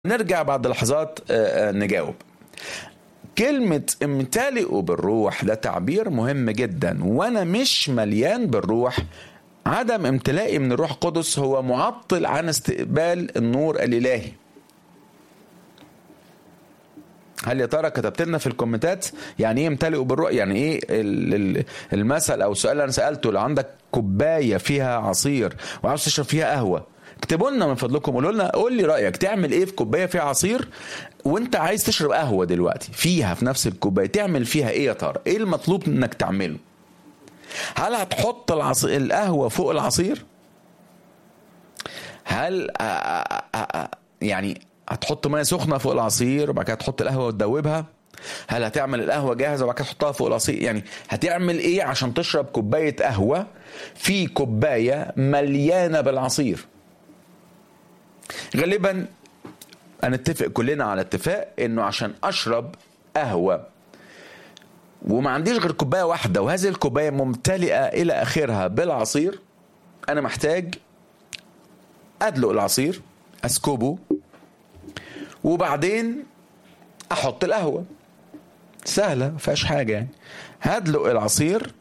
نرجع بعد لحظات آه، آه، نجاوب كلمة امتلئوا بالروح ده تعبير مهم جدا وانا مش مليان بالروح عدم امتلائي من الروح القدس هو معطل عن استقبال النور الالهي هل يا ترى كتبت لنا في الكومنتات يعني ايه امتلئوا بالروح يعني ايه ال- ال- المثل او السؤال اللي انا سالته لو عندك كوبايه فيها عصير وعاوز تشرب فيها قهوه اكتبوا لنا من فضلكم قولوا لنا قول لي رايك تعمل ايه في كوبايه فيها عصير وانت عايز تشرب قهوه دلوقتي فيها في نفس الكوبايه تعمل فيها ايه يا ترى ايه المطلوب انك تعمله هل هتحط العصير القهوه فوق العصير هل آ- آ- آ- آ- يعني هتحط ميه سخنه فوق العصير وبعد كده تحط القهوه وتدوبها هل هتعمل القهوه جاهزه وبعد كده تحطها فوق العصير يعني هتعمل ايه عشان تشرب كوبايه قهوه في كوبايه مليانه بالعصير غالبا هنتفق كلنا على اتفاق انه عشان اشرب قهوه وما عنديش غير كوبايه واحده وهذه الكوبايه ممتلئه الى اخرها بالعصير انا محتاج ادلق العصير اسكبه وبعدين احط القهوه سهله ما فيهاش حاجه يعني هدلق العصير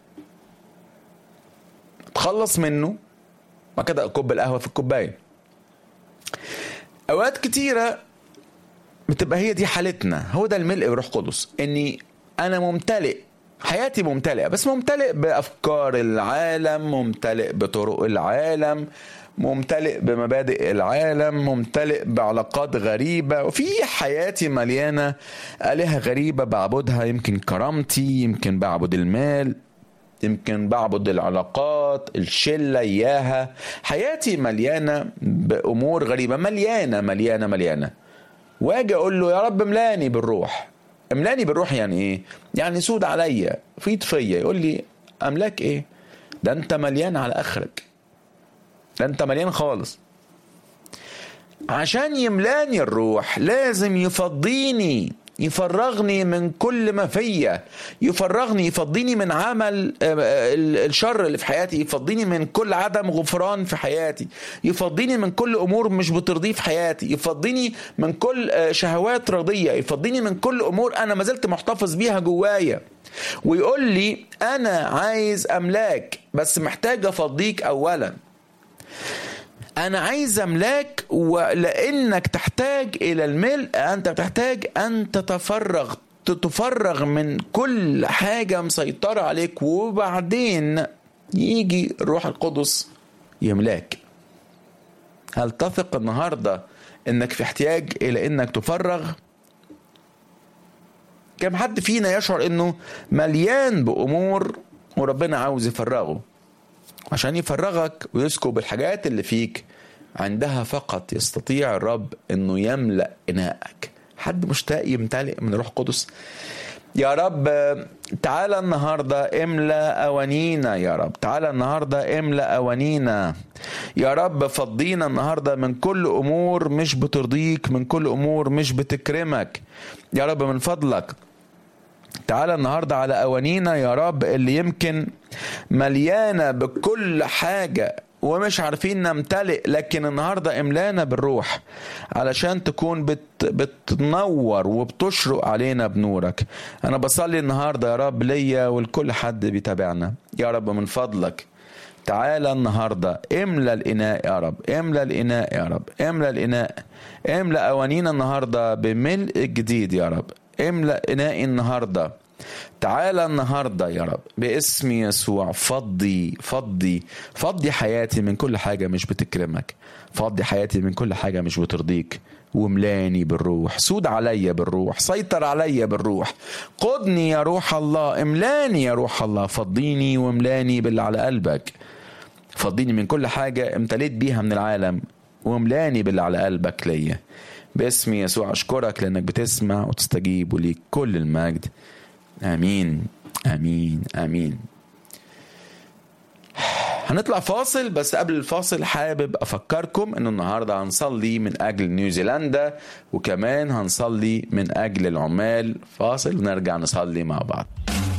اتخلص منه بعد كده اكب القهوه في الكوبايه اوقات كتيره بتبقى هي دي حالتنا هو ده الملء بروح قدس اني انا ممتلئ حياتي ممتلئه بس ممتلئ بافكار العالم ممتلئ بطرق العالم ممتلئ بمبادئ العالم ممتلئ بعلاقات غريبه وفي حياتي مليانه الهه غريبه بعبدها يمكن كرامتي يمكن بعبد المال يمكن بعبد العلاقات الشلة إياها حياتي مليانة بأمور غريبة مليانة مليانة مليانة واجي اقول له يا رب املاني بالروح املاني بالروح يعني ايه يعني سود عليا فيض فيا يقول لي املاك ايه ده انت مليان على اخرك ده انت مليان خالص عشان يملاني الروح لازم يفضيني يفرغني من كل ما فيا يفرغني يفضيني من عمل آه، آه، الشر اللي في حياتي يفضيني من كل عدم غفران في حياتي يفضيني من كل امور مش بترضيه في حياتي يفضيني من كل آه، شهوات رضيه يفضيني من كل امور انا ما زلت محتفظ بيها جوايا ويقول لي انا عايز املاك بس محتاج افضيك اولا انا عايز املاك ولانك تحتاج الى الملء انت بتحتاج ان تتفرغ تتفرغ من كل حاجه مسيطره عليك وبعدين يجي الروح القدس يملاك هل تثق النهارده انك في احتياج الى انك تفرغ كم حد فينا يشعر انه مليان بامور وربنا عاوز يفرغه عشان يفرغك ويسكب الحاجات اللي فيك عندها فقط يستطيع الرب انه يملا اناءك حد مشتاق يمتلئ من روح قدس يا رب تعالى النهارده املا اوانينا يا رب تعالى النهارده املا اوانينا يا رب فضينا النهارده من كل امور مش بترضيك من كل امور مش بتكرمك يا رب من فضلك تعالى النهارده على اوانينا يا رب اللي يمكن مليانه بكل حاجه ومش عارفين نمتلئ لكن النهارده املانا بالروح علشان تكون بت بتنور وبتشرق علينا بنورك انا بصلي النهارده يا رب ليا ولكل حد بيتابعنا يا رب من فضلك تعالى النهارده املى الاناء يا رب املى الاناء يا رب املى الاناء املى اوانينا النهارده بملء جديد يا رب املى انائي النهارده تعالى النهارده يا رب باسم يسوع فضي فضي فضي حياتي من كل حاجه مش بتكرمك فضي حياتي من كل حاجه مش بترضيك وملاني بالروح سود عليا بالروح سيطر عليا بالروح قدني يا روح الله املاني يا روح الله فضيني واملاني باللي على قلبك فضيني من كل حاجة امتليت بيها من العالم واملاني باللي على قلبك ليا باسم يسوع أشكرك لأنك بتسمع وتستجيب وليك كل المجد آمين آمين آمين هنطلع فاصل بس قبل الفاصل حابب أفكركم أنه النهاردة هنصلي من أجل نيوزيلندا وكمان هنصلي من أجل العمال فاصل ونرجع نصلي مع بعض